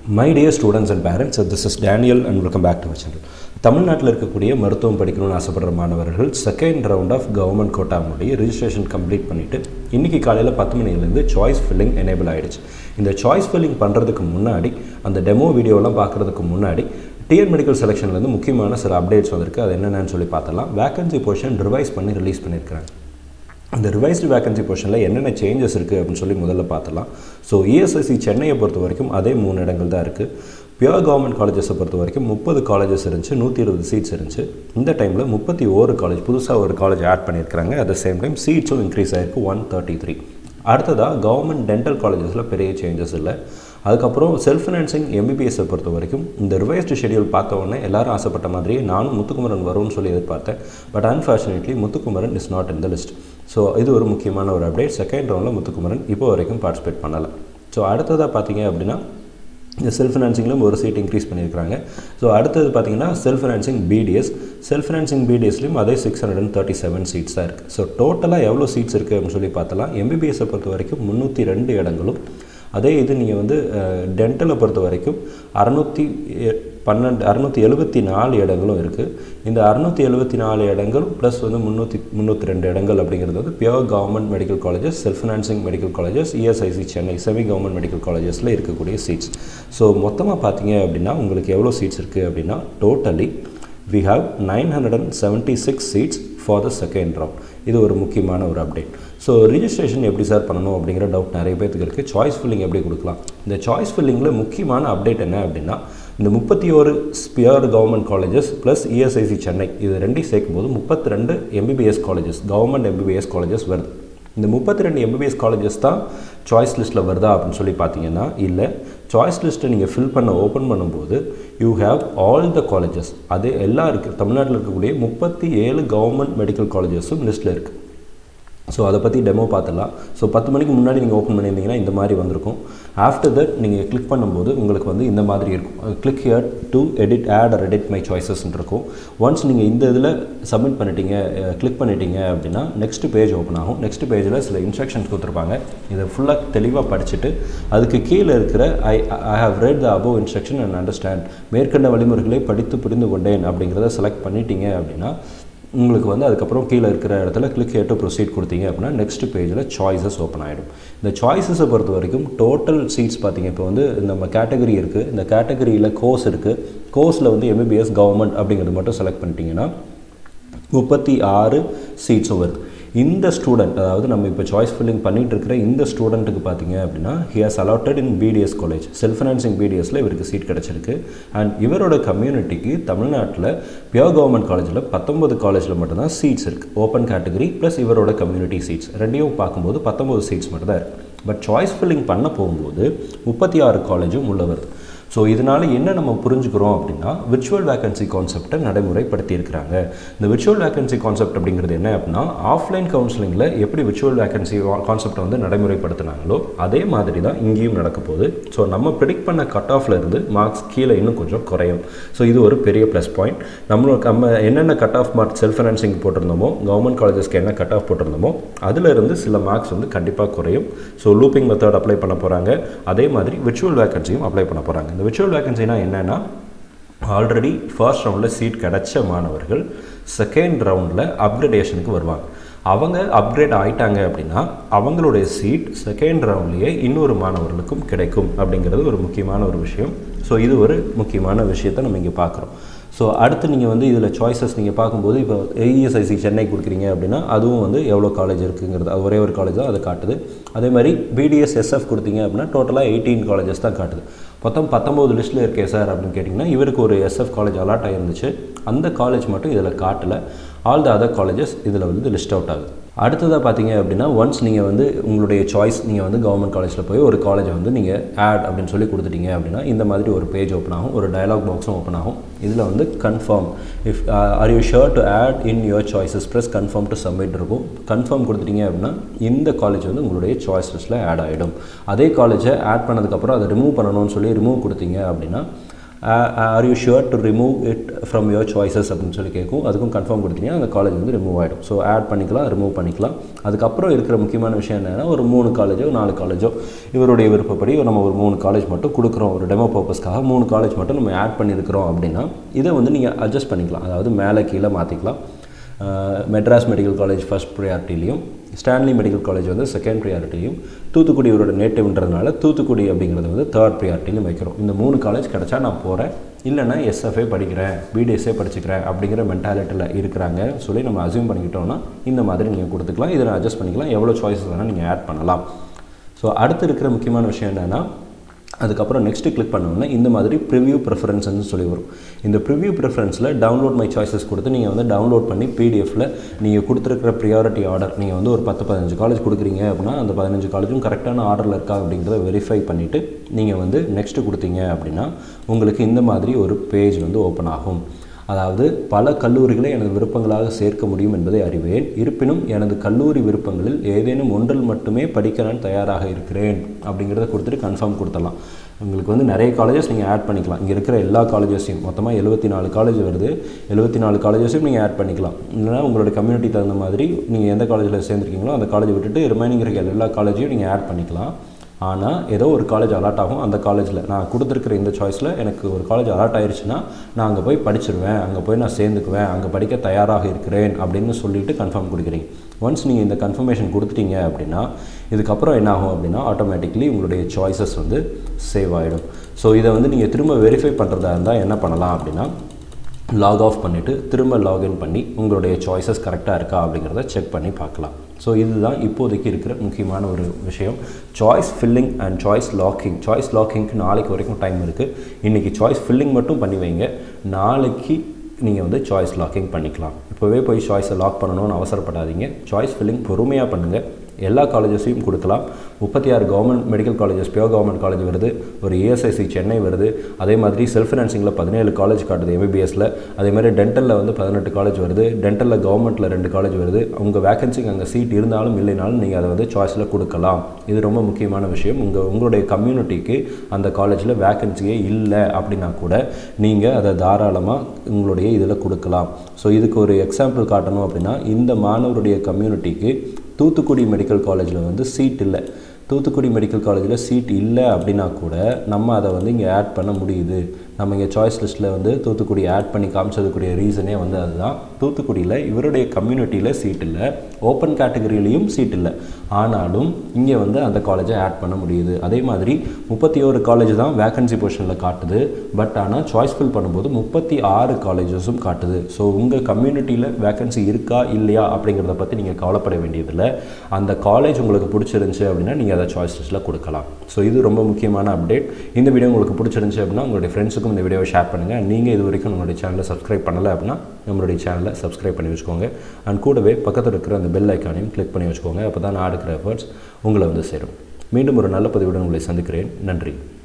my dear students and parents this is Daniel and welcome back to our channel தமிழ்நாட்டில் இருக்கக்கூடிய மருத்துவம் படிக்கணும்னு ஆசைப்படுற மாணவர்கள் செகண்ட் ரவுண்ட் ஆஃப் கவர்மெண்ட் கோட்டாவுடைய ரிஜிஸ்ட்ரேஷன் கம்ப்ளீட் பண்ணிவிட்டு இன்றைக்கி காலையில் பத்து மணிலேருந்து சாய்ஸ் ஃபில்லிங் எனேபிள் ஆகிடுச்சு இந்த சாய்ஸ் ஃபில்லிங் பண்ணுறதுக்கு முன்னாடி அந்த டெமோ வீடியோலாம் பார்க்குறதுக்கு முன்னாடி டிஎன் மெடிக்கல் செலெக்ஷன்லேருந்து முக்கியமான சில அப்டேட்ஸ் வந்திருக்கு அது என்னென்னு சொல்லி பார்த்தலாம் வேகன்சி போர்ஷன் ரிவைஸ் பண்ணி ரிலீஸ் பண்ணியிருக்கிறாங்க அந்த ரிவைஸ்டு வேகன்சி போர்ஷனில் என்னென்ன சேஞ்சஸ் இருக்குது அப்படின்னு சொல்லி முதல்ல பார்த்தலாம் ஸோ இஎஸ்ஐசி சென்னையை பொறுத்த வரைக்கும் அதே மூணு இடங்கள் தான் இருக்குது பியூர் கவர்மெண்ட் காலேஜஸை பொறுத்த வரைக்கும் முப்பது காலேஜஸ் இருந்துச்சு நூற்றி இருபது சீட்ஸ் இருந்துச்சு இந்த டைமில் முப்பத்தி ஓரு காலேஜ் புதுசாக ஒரு காலேஜ் ஆட் பண்ணியிருக்கிறாங்க அட் த சேம் டைம் சீட்ஸும் இன்க்ரீஸ் ஆகிருக்கு ஒன் தேர்ட்டி த்ரீ அடுத்ததாக கவர்மெண்ட் டென்டல் காலேஜஸில் பெரிய சேஞ்சஸ் இல்லை அதுக்கப்புறம் செல்ஃப் ஃபினான்சிங் எம்பிபிஎஸ்ஸை பொறுத்த வரைக்கும் இந்த ரிவைஸ்டு ஷெடியூல் பார்த்த உடனே எல்லாரும் ஆசைப்பட்ட மாதிரியே நானும் முத்துக்குமரன் வரும்னு சொல்லி எதிர்பார்த்தேன் but unfortunately Muthukumaran is not in the list so இது ஒரு முக்கியமான ஒரு அப்டேட் செகண்ட் ரவுண்டில் முத்துக்குமரன் இப்போ வரைக்கும் பார்ட்டிசிபேட் பண்ணலை ஸோ அடுத்ததாக பார்த்தீங்க அப்படின்னா இந்த செல்ஃப் ஃபினான்சிங்லும் ஒரு சீட் இன்க்ரீஸ் பண்ணியிருக்காங்க ஸோ அடுத்தது பார்த்தீங்கன்னா self financing BDS self financing பிடிஎஸ்லையும் அதே six hundred and thirty seven seats தான் இருக்குது ஸோ டோட்டலாக எவ்வளோ சீட்ஸ் இருக்குது அப்படின்னு சொல்லி பார்த்தலாம் எம்பிபிஎஸ்ஸை பொறுத்த வரைக்கும் முந்நூற்றி ரெண்டு இடங்களும் அதே இது நீங்கள் வந்து டென்டலை பொறுத்த வரைக்கும் அறநூற்றி பன்னெண்டு அறநூற்றி எழுபத்தி நாலு இடங்களும் இருக்குது இந்த அறநூற்றி எழுபத்தி நாலு இடங்கள் ப்ளஸ் வந்து முந்நூற்றி முந்நூற்றி ரெண்டு இடங்கள் அப்படிங்கிறது வந்து pure government medical colleges self financing medical colleges ESIC Chennai semi government medical காலேஜஸில் இருக்கக்கூடிய சீட்ஸ் ஸோ மொத்தமாக பார்த்தீங்க அப்படின்னா உங்களுக்கு எவ்வளோ சீட்ஸ் இருக்குது அப்படின்னா totally we have nine hundred and seventy six seats for the second round இது ஒரு முக்கியமான ஒரு அப்டேட் ஸோ ரிஜிஸ்ட்ரேஷன் எப்படி சார் பண்ணணும் அப்படிங்கிற டவுட் நிறைய பேருக்கு இருக்குது சாய்ஸ் ஃபில்லிங் எப்படி கொடுக்கலாம் இந்த சாய்ஸ் ஃபில்லிங்கில் முக்கியமான அப்டேட் என்ன அப்படின்னா இந்த முப்பத்தி ஒரு ஸ்பியர் government colleges plus ESIC Chennai இது ரெண்டையும் சேர்க்கும் போது முப்பத்தி ரெண்டு MBBS colleges government MBBS colleges வருது இந்த முப்பத்தி ரெண்டு எம்பிபிஎஸ் காலேஜஸ் தான் சாய்ஸ் லிஸ்ட்டில் வருதா அப்படின்னு சொல்லி பார்த்தீங்கன்னா இல்லை சாய்ஸ் லிஸ்ட்டை நீங்கள் ஃபில் பண்ண ஓப்பன் பண்ணும்போது you have all the colleges அது எல்லா இருக்குது தமிழ்நாட்டில் இருக்கக்கூடிய முப்பத்தி ஏழு கவர்மெண்ட் மெடிக்கல் காலேஜஸும் லிஸ்ட்டில் இருக்குது ஸோ அதை பற்றி டெமோ பார்த்துலாம் ஸோ பத்து மணிக்கு முன்னாடி நீங்கள் ஓப்பன் பண்ணியிருந்தீங்கன்னா இந்த மாதிரி வந்திருக்கும் ஆஃப்டர் தட் நீங்கள் கிளிக் பண்ணும்போது உங்களுக்கு வந்து இந்த மாதிரி இருக்கும் click here to edit add or edit my சாய்ஸஸ்ன்னு இருக்கும் ஒன்ஸ் நீங்கள் இந்த இதில் சப்மிட் பண்ணிட்டீங்க கிளிக் பண்ணிட்டீங்க அப்படின்னா நெக்ஸ்ட் பேஜ் ஓப்பன் ஆகும் நெக்ஸ்ட் பேஜில் சில இன்ஸ்ட்ரக்ஷன்ஸ் கொடுத்துருப்பாங்க இதை ஃபுல்லாக தெளிவாக படிச்சுட்டு அதுக்கு கீழே இருக்கிற I I have read the above instruction and understand மேற்கண்ட வழிமுறைகளை படித்து புரிந்து கொண்டேன் அப்படிங்கிறத செலக்ட் பண்ணிட்டீங்க அப்படின்னா உங்களுக்கு வந்து அதுக்கப்புறம் கீழே இருக்கிற இடத்துல கிளிக் ஹேர் டு ப்ரொசீட் கொடுத்தீங்க அப்படின்னா நெக்ஸ்ட் பேஜில் சாய்ஸஸ் ஓப்பன் ஆகிடும் இந்த சாய்ஸஸை பொறுத்த வரைக்கும் டோட்டல் சீட்ஸ் பார்த்தீங்க இப்போ வந்து நம்ம கேட்டகரி இருக்குது இந்த கேட்டகரியில் கோர்ஸ் இருக்குது கோர்ஸில் வந்து எம்பிபிஎஸ் கவர்மெண்ட் அப்படிங்கிறது மட்டும் செலக்ட் பண்ணிட்டீங்கன்னா முப்பத்தி ஆறு சீட்ஸும் வருது இந்த ஸ்டூடெண்ட் அதாவது நம்ம இப்போ சாய்ஸ் ஃபில்லிங் பண்ணிகிட்டு இருக்கிற இந்த ஸ்டூடெண்ட்டுக்கு பார்த்தீங்க அப்படின்னா he has allotted in BDS college self financing பிடிஎஸில் இவருக்கு சீட் கிடச்சிருக்கு அண்ட் இவரோட கம்யூனிட்டிக்கு தமிழ்நாட்டில் பியோர் கவர்மெண்ட் காலேஜில் பத்தொம்பது காலேஜில் மட்டும்தான் சீட்ஸ் இருக்குது ஓப்பன் கேட்டகரி ப்ளஸ் இவரோட கம்யூனிட்டி சீட்ஸ் ரெண்டையும் பார்க்கும்போது பத்தொம்பது சீட்ஸ் மட்டும் தான் இருக்குது பட் சாய்ஸ் ஃபில்லிங் பண்ண போகும்போது முப்பத்தி ஆறு காலேஜும் உள்ள வருது ஸோ இதனால் என்ன நம்ம புரிஞ்சுக்கிறோம் அப்படின்னா விர்ச்சுவல் வேக்கன்சி கான்செப்டை நடைமுறைப்படுத்தி இருக்கிறாங்க இந்த விர்ச்சுவல் வேக்கன்சி கான்செப்ட் அப்படிங்கிறது என்ன அப்படின்னா ஆஃப்லைன் கவுன்சிலிங்கில் எப்படி விர்ச்சுவல் வேக்கன்சி கான்செப்டை வந்து நடைமுறைப்படுத்தினாங்களோ அதே மாதிரி தான் இங்கேயும் நடக்க போகுது ஸோ நம்ம ப்ரிடிக்ட் பண்ண கட் ஆஃப்ல இருந்து மார்க்ஸ் கீழே இன்னும் கொஞ்சம் குறையும் ஸோ இது ஒரு பெரிய ப்ளஸ் பாயிண்ட் நம்மளுக்கு நம்ம என்னென்ன cut off mark self financing போட்டிருந்தோமோ கவர்மெண்ட் காலேஜஸ்க்கு என்ன கட் ஆஃப் போட்டிருந்தோமோ அதிலிருந்து சில மார்க்ஸ் வந்து கண்டிப்பாக குறையும் ஸோ லூப்பிங் மெத்தட் அப்ளை பண்ண போகிறாங்க அதே மாதிரி விர்ச்சுவல் வேக்கன்சியும் அப்ளை பண்ண போகிறாங்க இந்த விர்ச்சுவல் வேக்கன்சினா என்னென்னா ஆல்ரெடி ஃபர்ஸ்ட் ரவுண்டில் சீட் கிடச்ச மாணவர்கள் செகண்ட் ரவுண்டில் அப்கிரேடேஷனுக்கு வருவாங்க அவங்க அப்கிரேட் ஆகிட்டாங்க அப்படின்னா அவங்களுடைய சீட் செகண்ட் ரவுண்ட்லேயே இன்னொரு மாணவர்களுக்கும் கிடைக்கும் அப்படிங்கிறது ஒரு முக்கியமான ஒரு விஷயம் ஸோ இது ஒரு முக்கியமான விஷயத்தை நம்ம இங்கே பார்க்குறோம் ஸோ அடுத்து நீங்கள் வந்து இதில் சாய்ஸஸ் நீங்கள் பார்க்கும்போது இப்போ இஎஸ்ஐசி சென்னை கொடுக்குறீங்க அப்படின்னா அதுவும் வந்து எவ்வளோ காலேஜ் இருக்குங்கிறது அது ஒரே ஒரு காலேஜ் தான் அதை காட்டுது அதே மாதிரி பிடிஎஸ் எஸ்எஃப் கொடுத்தீங்க அப்படின்னா டோட்டலாக எயிட்டீன் காலேஜஸ் தான் காட்டுது மொத்தம் பத்தொம்போது லிஸ்ட்டில் இருக்கே சார் அப்படின்னு கேட்டிங்கன்னா இவருக்கு ஒரு எஸ்எஃப் காலேஜ் அலாட் ஆகிருந்துச்சு அந்த காலேஜ் மட்டும் இதில் காட்டலை ஆல் த அதர் காலேஜஸ் இதில் வந்து லிஸ்ட் அவுட் ஆகுது அடுத்ததாக பார்த்தீங்க அப்படின்னா ஒன்ஸ் நீங்கள் வந்து உங்களுடைய சாய்ஸ் நீங்கள் வந்து கவர்மெண்ட் காலேஜில் போய் ஒரு காலேஜை வந்து நீங்கள் ஆட் அப்படின்னு சொல்லி கொடுத்துட்டீங்க அப்படின்னா இந்த மாதிரி ஒரு பேஜ் ஓப்பன் ஆகும் ஒரு டயலாக் பாக்ஸும் ஓப்பன் ஆகும் இதில் வந்து confirm if are you sure to add in your choices plus confirm to submit இருக்கும் கன்ஃபார்ம் கொடுத்துட்டீங்க அப்படின்னா இந்த காலேஜ் வந்து உங்களுடைய சாய்ஸ் லிஸ்ட்டில் ஆட் ஆகிடும் அதே காலேஜை ஆட் பண்ணதுக்கப்புறம் அதை ரிமூவ் பண்ணணும்னு சொல்லி ரிமூவ் கொடுத்தீங்க அப்படின்னா are you sure to remove it from your choices அப்படின்னு சொல்லி கேட்கும் அதுக்கும் கன்ஃபார்ம் கொடுத்தீங்கன்னா அந்த காலேஜ் வந்து ரிமூவ் ஆகிடும் ஸோ ஆட் பண்ணிக்கலாம் ரிமூவ் பண்ணிக்கலாம் அதுக்கப்புறம் இருக்கிற முக்கியமான விஷயம் என்னென்னா ஒரு மூணு காலேஜோ நாலு காலேஜோ இவருடைய விருப்பப்படி நம்ம ஒரு மூணு காலேஜ் மட்டும் கொடுக்குறோம் ஒரு டெமோ பர்பஸ்க்காக மூணு காலேஜ் மட்டும் நம்ம ஆட் பண்ணியிருக்கிறோம் அப்படின்னா இதை வந்து நீங்கள் அட்ஜஸ்ட் பண்ணிக்கலாம் அதாவது மேலே கீழே மாற்றிக்கலாம் மெட்ராஸ் மெடிக்கல் காலேஜ் ஃபஸ்ட் ப்ரையாரிட்டிலையும் ஸ்டான்லி மெடிக்கல் காலேஜ் வந்து செகண்ட் ப்ரியாரிட்டியும் தூத்துக்குடி இவரோட நேட்டிவ்ன்றதுனால தூத்துக்குடி அப்படிங்கிறது வந்து தேர்ட் ப்ரியாரிட்டிலையும் வைக்கிறோம் இந்த மூணு காலேஜ் கிடச்சா நான் போகிறேன் இல்லைனா எஸ்எஃப்ஏ படிக்கிறேன் பிடிஎஸ்ஏ படிச்சுக்கிறேன் அப்படிங்கிற மென்டாலிட்டியில் இருக்கிறாங்க சொல்லி நம்ம அசியூம் பண்ணிக்கிட்டோம்னா இந்த மாதிரி நீங்கள் கொடுத்துக்கலாம் இதை அட்ஜஸ்ட் பண்ணிக்கலாம் எவ்வளோ சாய்ஸஸ் வேணால் நீங்கள் ஆட் பண்ணலாம் ஸோ அடுத்து இருக்கிற முக்கியமான விஷயம் என்னென்னா அதுக்கப்புறம் நெக்ஸ்ட்டு கிளிக் பண்ணோம்னா இந்த மாதிரி ப்ரிவ்யூ ப்ரிஃபரன்ஸ்னு சொல்லி வரும் இந்த ப்ரிவ்யூ ப்ரிஃபரன்ஸில் டவுன்லோட் மை சாய்ஸஸ் கொடுத்து நீங்கள் வந்து டவுன்லோட் பண்ணி பிடிஎஃபில் நீங்கள் கொடுத்துருக்கிற ப்ரியாரிட்டி ஆர்டர் நீங்கள் வந்து ஒரு பத்து பதினஞ்சு காலேஜ் கொடுக்குறீங்க அப்படின்னா அந்த பதினஞ்சு காலேஜும் கரெக்டான ஆர்டரில் இருக்கா அப்படிங்கிறத வெரிஃபை பண்ணிவிட்டு நீங்கள் வந்து நெக்ஸ்ட்டு கொடுத்தீங்க அப்படின்னா உங்களுக்கு இந்த மாதிரி ஒரு பேஜ் வந்து ஓப்பன் ஆகும் அதாவது பல கல்லூரிகளை எனது விருப்பங்களாக சேர்க்க முடியும் என்பதை அறிவேன் இருப்பினும் எனது கல்லூரி விருப்பங்களில் ஏதேனும் ஒன்றில் மட்டுமே படிக்க நான் தயாராக இருக்கிறேன் அப்படிங்கிறத கொடுத்துட்டு கன்ஃபார்ம் கொடுத்துடலாம் உங்களுக்கு வந்து நிறைய காலேஜஸ் நீங்கள் ஆட் பண்ணிக்கலாம் இங்கே இருக்கிற எல்லா காலேஜஸையும் மொத்தமாக எழுபத்தி நாலு காலேஜ் வருது எழுபத்தி நாலு காலேஜஸையும் நீங்கள் ஆட் பண்ணிக்கலாம் இல்லைனா உங்களோட கம்யூனிட்டி தகுந்த மாதிரி நீங்கள் எந்த காலேஜில் சேர்ந்துருக்கீங்களோ அந்த காலேஜை விட்டுட்டு ரிமைனிங் இருக்கிற எல்லா காலேஜையும் நீங்கள் ஆட் பண்ணிக்கலாம் ஆனால் ஏதோ ஒரு காலேஜ் அலாட் ஆகும் அந்த காலேஜில் நான் கொடுத்துருக்குற இந்த சாய்ஸில் எனக்கு ஒரு காலேஜ் அலாட் ஆயிடுச்சுன்னா நான் அங்கே போய் படிச்சிருவேன் அங்கே போய் நான் சேர்ந்துக்குவேன் அங்கே படிக்க தயாராக இருக்கிறேன் அப்படின்னு சொல்லிட்டு கன்ஃபார்ம் கொடுக்குறீங்க ஒன்ஸ் நீங்கள் இந்த கன்ஃபர்மேஷன் கொடுத்துட்டீங்க அப்படின்னா இதுக்கப்புறம் என்ன ஆகும் அப்படின்னா ஆட்டோமேட்டிக்லி உங்களுடைய சாய்ஸஸ் வந்து சேவ் ஆகிடும் ஸோ இதை வந்து நீங்கள் திரும்ப வெரிஃபை பண்ணுறதா இருந்தால் என்ன பண்ணலாம் அப்படின்னா லாக் ஆஃப் பண்ணிவிட்டு திரும்ப லாகின் பண்ணி உங்களுடைய சாய்ஸஸ் கரெக்டாக இருக்கா அப்படிங்கிறத செக் பண்ணி பார்க்கலாம் ஸோ இதுதான் இப்போதைக்கு இருக்கிற முக்கியமான ஒரு விஷயம் choice filling and choice locking choice லாக்கிங்க்கு நாளைக்கு வரைக்கும் டைம் இருக்குது இன்றைக்கி சாய்ஸ் ஃபில்லிங் மட்டும் பண்ணி வைங்க நாளைக்கு நீங்கள் வந்து சாய்ஸ் லாக்கிங் பண்ணிக்கலாம் இப்போவே போய் சாய்ஸை லாக் பண்ணணும்னு அவசரப்படாதீங்க சாய்ஸ் ஃபில்லிங் பொறுமையாக பண்ணுங்கள் எல்லா காலேஜஸையும் கொடுக்கலாம் முப்பத்தி ஆறு government medical colleges pure government college வருது ஒரு இஎஸ்ஐசி சென்னை வருது அதே மாதிரி செல்ஃப் ஃபினான்சிங்கில் பதினேழு காலேஜ் காட்டுது எம்பிபிஎஸ்சில் அதே மாதிரி டென்டலில் வந்து பதினெட்டு காலேஜ் வருது டென்டலில் கவர்மெண்ட்டில் ரெண்டு காலேஜ் வருது உங்கள் வேகன்சிக்கு அங்கே சீட் இருந்தாலும் இல்லைனாலும் நீங்கள் அதை வந்து சாய்ஸில் கொடுக்கலாம் இது ரொம்ப முக்கியமான விஷயம் உங்கள் உங்களுடைய கம்யூனிட்டிக்கு அந்த காலேஜில் வேகன்சியே இல்லை அப்படின்னா கூட நீங்கள் அதை தாராளமாக உங்களுடைய இதில் கொடுக்கலாம் ஸோ இதுக்கு ஒரு எக்ஸாம்பிள் காட்டணும் அப்படின்னா இந்த மாணவருடைய கம்யூனிட்டிக்கு தூத்துக்குடி மெடிக்கல் காலேஜில் வந்து சீட் இல்லை தூத்துக்குடி மெடிக்கல் காலேஜில் சீட் இல்லை அப்படின்னா கூட நம்ம அதை வந்து இங்கே ஆட் பண்ண முடியுது நம்ம இங்கே சாய்ஸ் லிஸ்ட்டில் வந்து தூத்துக்குடி ஆட் பண்ணி காமிச்சதுக்குரிய ரீசனே வந்து அதுதான் தூத்துக்குடியில் இவருடைய கம்யூனிட்டியில் சீட் இல்லை ஓப்பன் கேட்டகரியிலையும் சீட் இல்லை ஆனாலும் இங்கே வந்து அந்த காலேஜை ஆட் பண்ண முடியுது அதே மாதிரி முப்பத்தி ஒரு காலேஜ் தான் வேக்கன்சி பொசிஷனில் காட்டுது பட் ஆனால் சாய்ஸ் ஃபில் பண்ணும்போது முப்பத்தி ஆறு காலேஜஸும் காட்டுது ஸோ உங்கள் கம்யூனிட்டியில் வேக்கன்சி இருக்கா இல்லையா அப்படிங்கிறத பற்றி நீங்கள் கவலைப்பட வேண்டியதில்லை அந்த காலேஜ் உங்களுக்கு பிடிச்சிருந்துச்சி அப்படின்னா நீங்கள் அதை சாய்ஸ் லிஸ்ட்டில் கொடுக்கலாம் ஸோ இது ரொம்ப முக்கியமான அப்டேட் இந்த வீடியோ உங்களுக்கு பிடிச்சிருந்துச்சி அப்படின்னா உங்களுடைய ஃப்ரெண்ட்ஸுக்கும் இந்த வீடியோவை ஷேர் பண்ணுங்கள் நீங்கள் இது வரைக்கும் நம்மளுடைய சேனலை சப்ஸ்கிரைப் பண்ணலை அப்படின்னா நம்மளுடைய சேனலை சப்ஸ்கிரைப் பண்ணி வச்சுக்கோங்க அண்ட் கூடவே பக்கத்தில் இருக்கிற அந்த பெல் ஐக்கானையும் கிளிக் பண்ணி வச்சுக்கோங்க அப்போ தான் நான் எடுக்கிற எஃபர்ட்ஸ் உங்களை வந்து சேரும் மீண்டும் ஒரு நல்ல பதிவுடன் உங்களை சந்திக்கிறேன் நன்றி